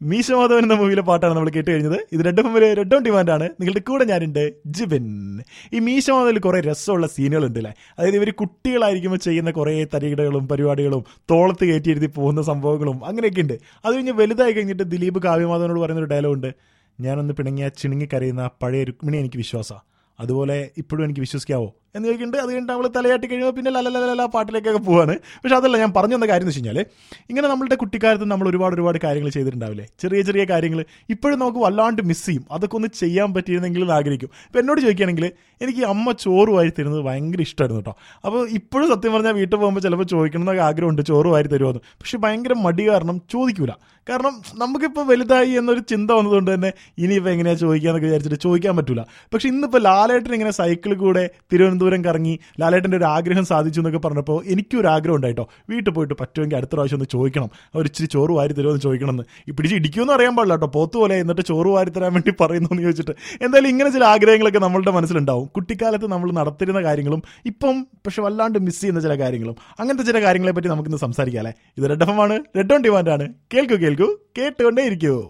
മീശമാധവൻ എന്ന മൂവിയിലെ പാട്ടാണ് നമ്മൾ കേട്ട് കഴിഞ്ഞത് ഇത് റെഡ് എഫിലെ റെഡ് ഓൺ ഡിമാൻഡ് ആണ് നിങ്ങളുടെ കൂടെ ഞാനുണ്ട് ജിബിൻ ഈ മീശമാധവിൽ കുറെ രസമുള്ള സീനുകൾ ഉണ്ട് അല്ലേ അതായത് ഇവർ കുട്ടികളായിരിക്കുമ്പോൾ ചെയ്യുന്ന കുറേ തരികിടകളും പരിപാടികളും തോളത്ത് കയറ്റിയിരുത്തി പോകുന്ന സംഭവങ്ങളും അങ്ങനെയൊക്കെ ഉണ്ട് അത് കഴിഞ്ഞ് വലുതായി കഴിഞ്ഞിട്ട് ദിലീപ് കാവ്യമാധവനോട് പറയുന്ന ഒരു ഡയലോഗ് ഉണ്ട് ഞാനൊന്ന് പിണങ്ങിയ ചിണുങ്ങി കരയുന്ന പഴയ രുക്മിണി എനിക്ക് വിശ്വാസമാണ് അതുപോലെ ഇപ്പോഴും എനിക്ക് വിശ്വസിക്കാവോ എന്ന് ചോദിക്കുന്നുണ്ട് അത് കഴിഞ്ഞിട്ട് നമ്മൾ തലയാട്ടി കഴിയുമ്പോൾ പിന്നെ ലലലല പാട്ടിലേക്കൊക്കെ പോവാണ് പക്ഷെ അതല്ല ഞാൻ പറഞ്ഞു വന്ന കാര്യം എന്ന് വെച്ച് കഴിഞ്ഞാൽ ഇങ്ങനെ നമ്മളുടെ കുട്ടിക്കാലത്ത് നമ്മൾ ഒരുപാട് ഒരുപാട് കാര്യങ്ങൾ ചെയ്തിട്ടുണ്ടാവില്ലേ ചെറിയ ചെറിയ കാര്യങ്ങൾ ഇപ്പോഴും നമുക്ക് വല്ലാണ്ട് മിസ് ചെയ്യും അതൊക്കെ ഒന്ന് ചെയ്യാൻ പറ്റിയിരുന്നെങ്കിൽ എന്ന് ആഗ്രഹിക്കും ഇപ്പം എന്നോട് ചോദിക്കുകയാണെങ്കിൽ എനിക്ക് ഈ അമ്മ ചോറ് വാരി തരുന്നത് ഭയങ്കര ഇഷ്ടമായിരുന്നു കേട്ടോ അപ്പോൾ ഇപ്പോഴും സത്യം പറഞ്ഞാൽ വീട്ടിൽ പോകുമ്പോൾ ചിലപ്പോൾ ചോദിക്കണം എന്നൊക്കെ ആഗ്രഹമുണ്ട് ചോറ് വാരി തരുമെന്ന് പക്ഷെ ഭയങ്കര മടി കാരണം ചോദിക്കൂല കാരണം നമുക്കിപ്പോൾ വലുതായി എന്നൊരു ചിന്ത വന്നതുകൊണ്ട് തന്നെ ഇനിയിപ്പോൾ എങ്ങനെയാണ് ചോദിക്കാന്നൊക്കെ വിചാരിച്ചിട്ട് ചോദിക്കാൻ പറ്റൂല പക്ഷെ ഇന്നിപ്പോൾ ലാലേട്ടൻ ഇങ്ങനെ സൈക്കിളിൽ കൂടെ തിരുവനന്തപുരം കറങ്ങി ലാലേട്ടൻ്റെ ഒരു ആഗ്രഹം സാധിച്ചു എന്നൊക്കെ പറഞ്ഞപ്പോൾ എനിക്കൊരു ആഗ്രഹം ഉണ്ടായിട്ടോ വീട്ടിൽ പോയിട്ട് പറ്റുമെങ്കിൽ അടുത്ത പ്രാവശ്യം ഒന്ന് ചോദിക്കണം അവർ ഇച്ചിരി ചോറ് വാരി തരുമെന്ന് ചോദിക്കണം എന്ന് ഈ പിടിച്ച് ഇടിക്കുമെന്ന് അറിയാൻ പാടില്ല കേട്ടോ പോത്ത് പോലെ എന്നിട്ട് ചോറ് വാരി തരാൻ വേണ്ടി പറയുന്നു എന്ന് ചോദിച്ചിട്ട് എന്തായാലും ഇങ്ങനെ ചില ആഗ്രഹങ്ങളൊക്കെ നമ്മളുടെ മനസ്സിലുണ്ടാവും കുട്ടിക്കാലത്ത് നമ്മൾ നടത്തിരുന്ന കാര്യങ്ങളും ഇപ്പം പക്ഷെ വല്ലാണ്ട് മിസ് ചെയ്യുന്ന ചില കാര്യങ്ങളും അങ്ങനത്തെ ചില കാര്യങ്ങളെ പറ്റി നമുക്കിന്ന് സംസാരിക്കാം അല്ലേ ഇത് റെഡ് എഫ് ആണ് റെഡ് ഓൺ ഡിമാൻഡ് ആണ് കേൾക്കൂ കേൾക്കൂ കേട്ടുകൊണ്ടേ ഇരിക്കൂ